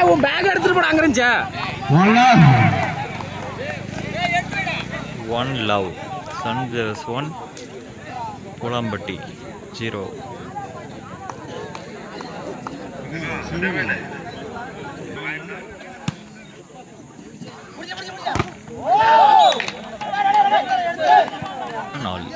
உன் பேக் எடுத்துட்டு போட அங்க இருந்துச்சா One love. ஒன் லவ் சன் ஜெரஸ் ஒன் புலம்பட்டி ஜீரோ நாலு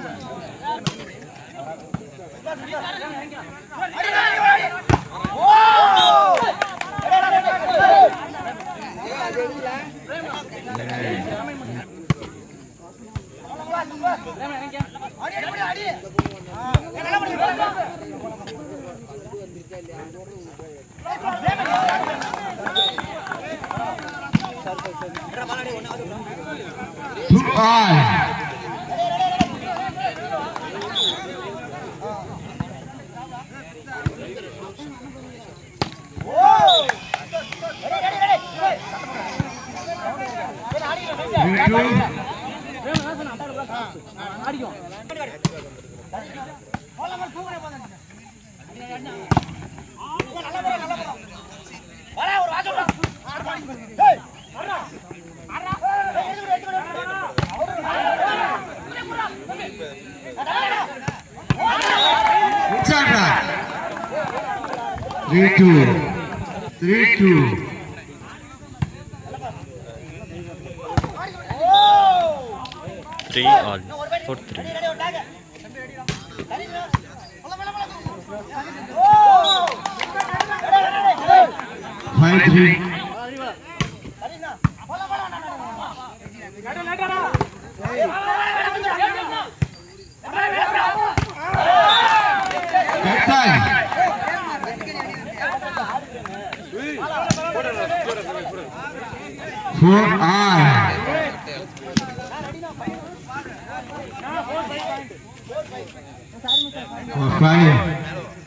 Two all. Three two. Chandra. Three two. Three two. Three all four three Five three. That time. Four all. For five.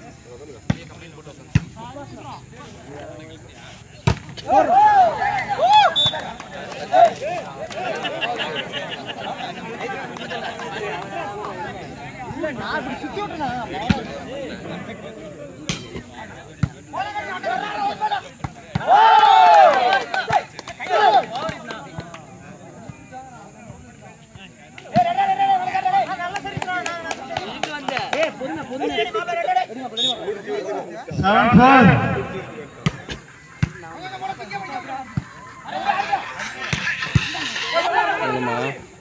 Seven four. இல்லைம்மா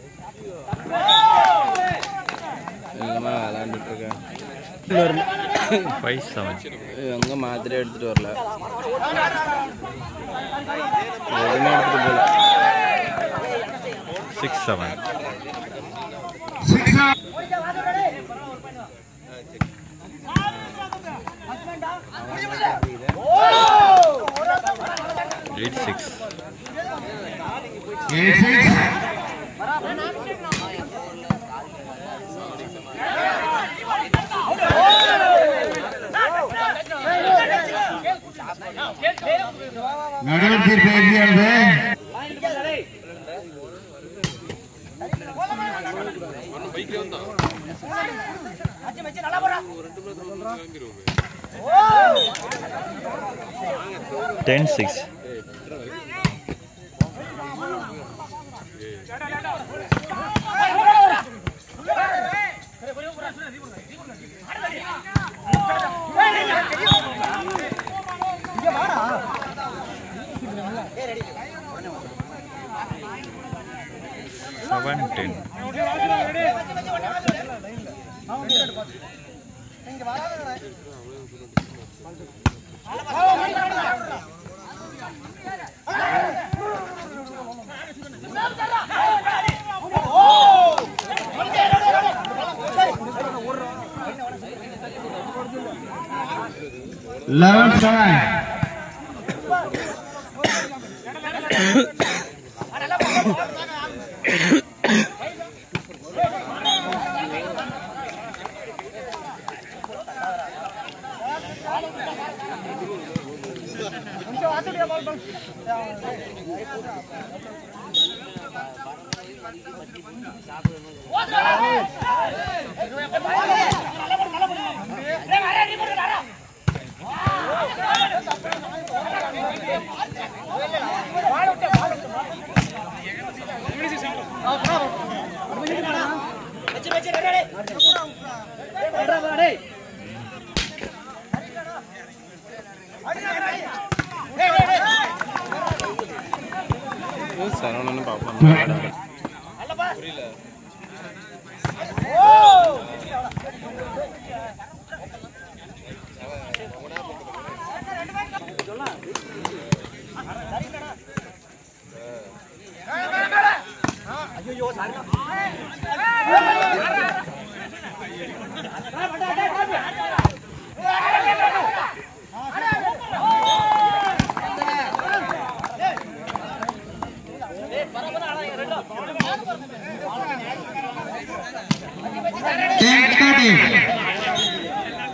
இல்லைம்மா விளாண்டுட்டு இருக்கேன் ஃபைவ் செவன் எங்க மாத்திரை எடுத்துட்டு வரல எதுவுமே எடுத்துட்டு போகல six seven Six seven. Eight six Eight six. நடுவர் தீர்ப்பு எழுதியானது ten six seven ten Eleven seven. சரவணன்னு பார்ப்போம் Ten thirty.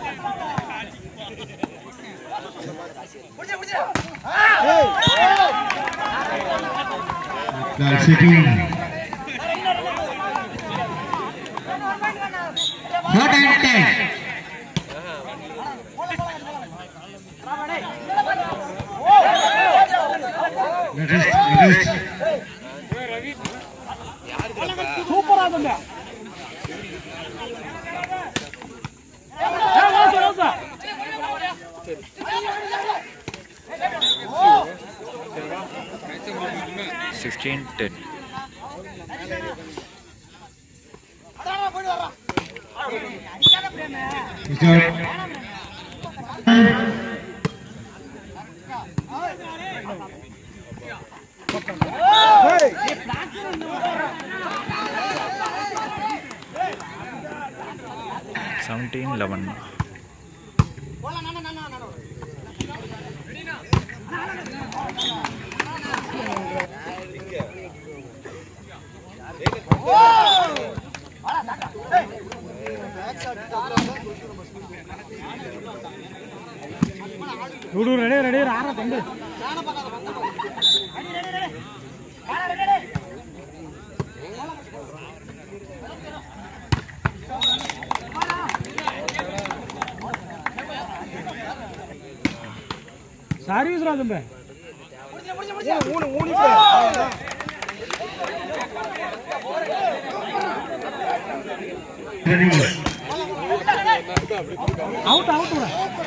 Girl sitting. Four and ten. It is, it is. Sixteen ten. It's out. Seventeen eleven. Service ராஜம்பே out out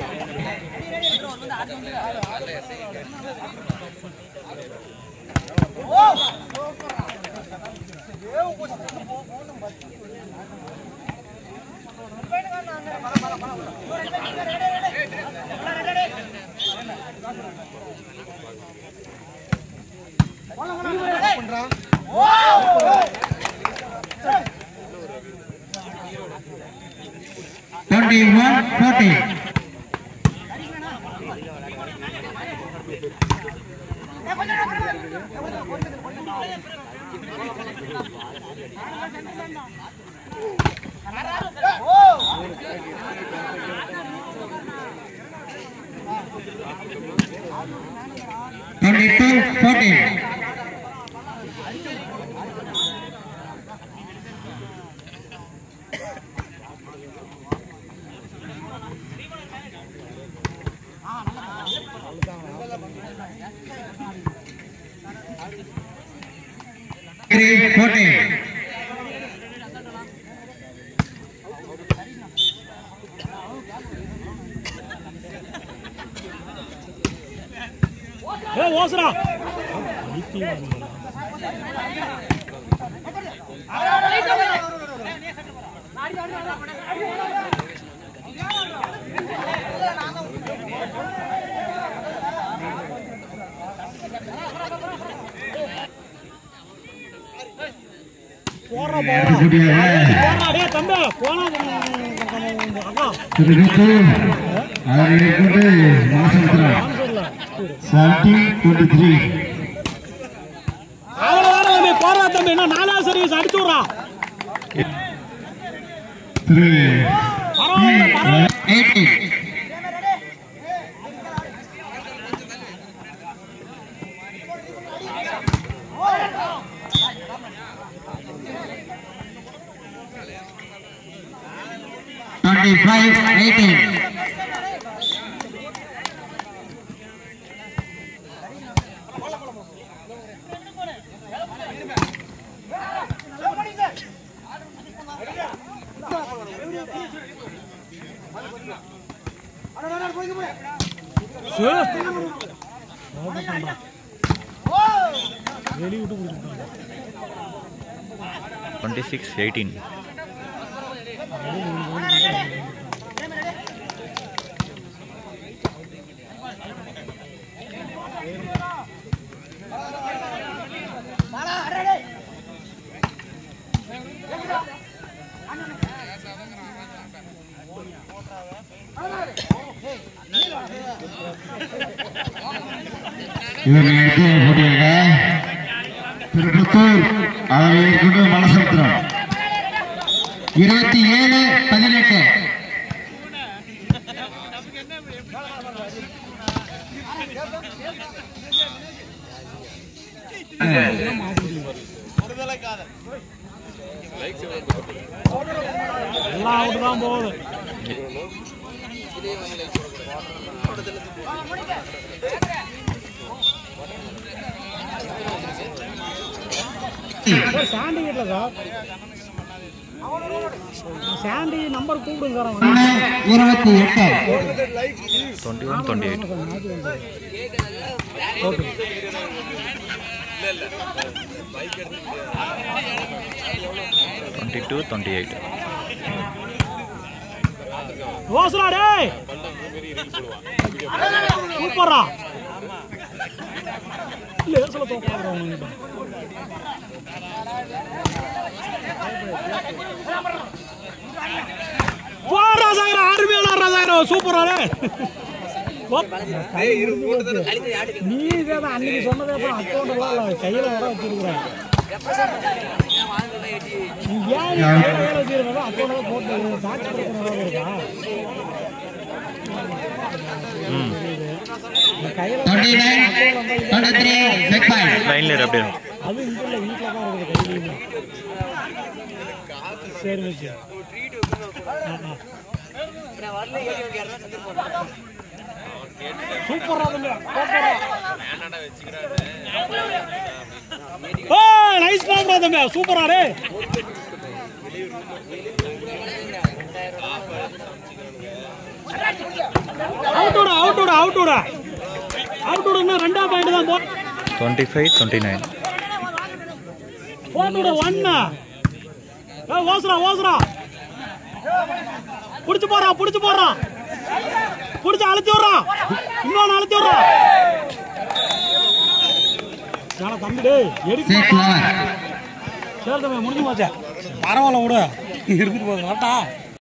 Twenty-one forty. Twenty-two forty. Three forty. ஏ ஓசரா போறா போறா எடுக்கக்கூடியவர் போறா டேய் தம்பி போனா அக்கா திருவிட்டு அவர் எடுக்கிறது மாசம் செவன்டீன் டுவெண்ட்டி த்ரீ அவள வர தம்பி போறா தம்பி என்ன நாலாவது சர்வீஸ் அடிச்சு விடுறா திரு பரவாயில்ல பரவாயில்ல எயிட்டீன் டுவெண்ட்டி ஃபைவ் எயிட்டீன் வெளிய விட்டு கொடுத்துட்டாங்க டுவெண்ட்டி சிக்ஸ் எயிட்டீன் இவர்கள் எடுத்து போட்டியாக திருப்பத்தூர் அவரை கொண்டு மனசமுத்திரம் இருபத்தி ஏழு பதினெட்டு எல்லாம் அவுட்டு தான் போகுது சார், சாண்டி வீட்டில் சார் சாண்டி நம்பர் கூப்பிடுங்க சார் அவனை. இருபத்தி எட்டு டுவெண்ட்டி ஒன் டுவெண்ட்டி எயிட் கொஞ்சம் மாத்தி வந்து. Okay twenty two twenty eight ரோசரா டேய் சூப்பரா லேசில் தோப்பாடுறா அவனுங்கிட்ட போ ராசாயிரம் அருமையான ராசாயிரம் சூப்பரா டேய் போ. நீ இதேதான் அன்னைக்கு சொன்னதே அப்புறம் அக்கௌண்ட் எல்லாம் இல்ல, கையில வர வச்சிருக்கிறேன் நீ ஏன் நீ கையில வேலை வச்சிருக்கா அக்கௌண்ட் போட்டு டாக்ஸ் கொடுக்கணும் இருக்கா நீ கையில twenty nine twenty three check point லைனில் அப்படியே அது இங்க இல்ல வீட்டில் தான் இருக்குது கையிலையுமே சரி வச்சு சூப்பரா தம்பி சூப்பரா ஏய் நைஸ் பாம்பா தம்பி சூப்பரா டே அவுட் விட அவுட் விட அவுட் விட அவுட் விடுனா ரெண்டாம் பாயிண்ட் தான் போ டுவெண்ட்டி ஃபைவ் டுவெண்ட்டி நைன் போட்டு விட ஒன்னா ஏ ஓசுறா ஓசுறா புடிச்சு போறான் புடிச்சு போறான் புடிச்சு அழுத்தி விடுறான் இன்னொன்னு அழுத்தி விடுறான் ஏன்னா தம்பி டேய் எடுக்க செக் லெவன் சரி தம்பி முடிஞ்சு போச்சே பரவாயில்ல விடு இருந்துட்டு போகுது கரெக்டா